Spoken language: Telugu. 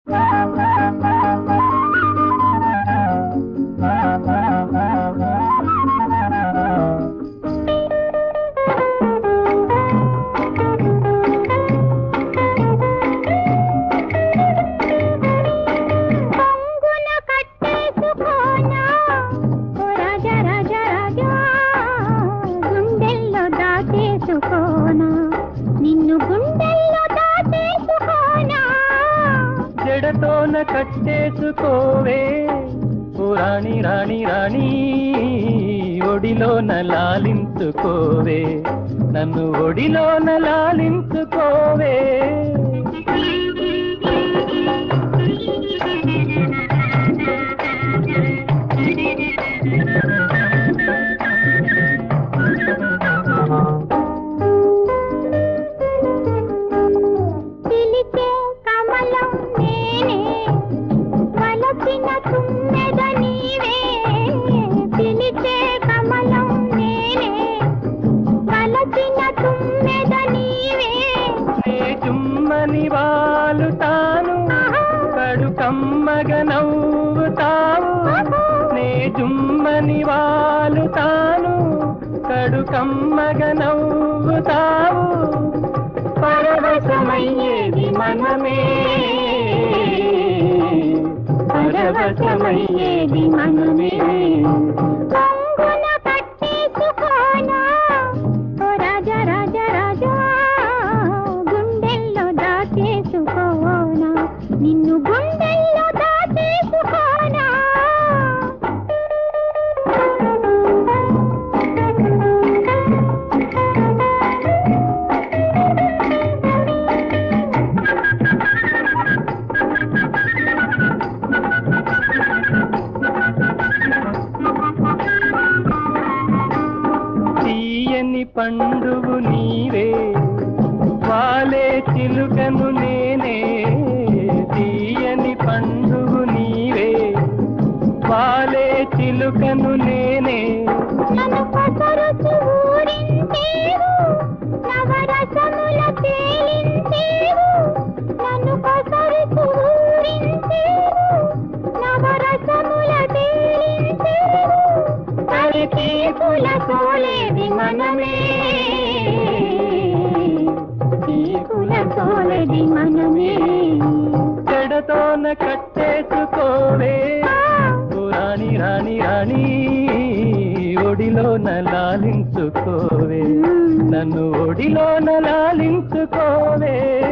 కొంగున కట్టేసుకోనా ఓ రాజా రాజా రాజా గుండెల్లో దాచేసుకోనా నిన్ను గుండెల్లో దాచేసుకోనా జడతోన కట్టేసుకోవే ఓ రాణి రాణి రాణి ఒడిలోన లాలించుకోవే నన్ను ఒడిలోన లాలించుకోవే పిలిచే కమలం నేనే వలసిన తుమ్మెద నీవే పిలిచే కమలం నేనే వలసిన తుమ్మెద నీవే నే చుమ్మని వాలుతాను కడు కమ్మగ నవ్వుతావు నే జుమ్మని వాలుతాను కడు కమ్మగ నవ్వుతావు పరవశమయ్యేది మనమే పరవశమయ్యేది మనమే కొంగున కట్టేసుకోనా ఓ రాజా రాజా రాజా గుండెల్లో దాచేసుకోనా నిన్ను గుండెల్లో దాచేసుకోనా తీయని పండువు నీవే వాలే చిలుకను నేనే తీయని పండువు నీవే వాలే చిలుకను నేనే నన్ను కొసరుచు ఊరించేవు నవరసముల తేలించేవు నన్ను కొసరుచు ఊరించేవు నవరసముల తేలించేవు తరికే పుల సోలేది మనమే తీపుల సోలేది మనమే జడతోన కట్టేసుకోవే ఓ రాణి రాణి రాణి ఒడిలోన లాలించుకోవే నన్ను ఒడిలోన లాలించుకోవే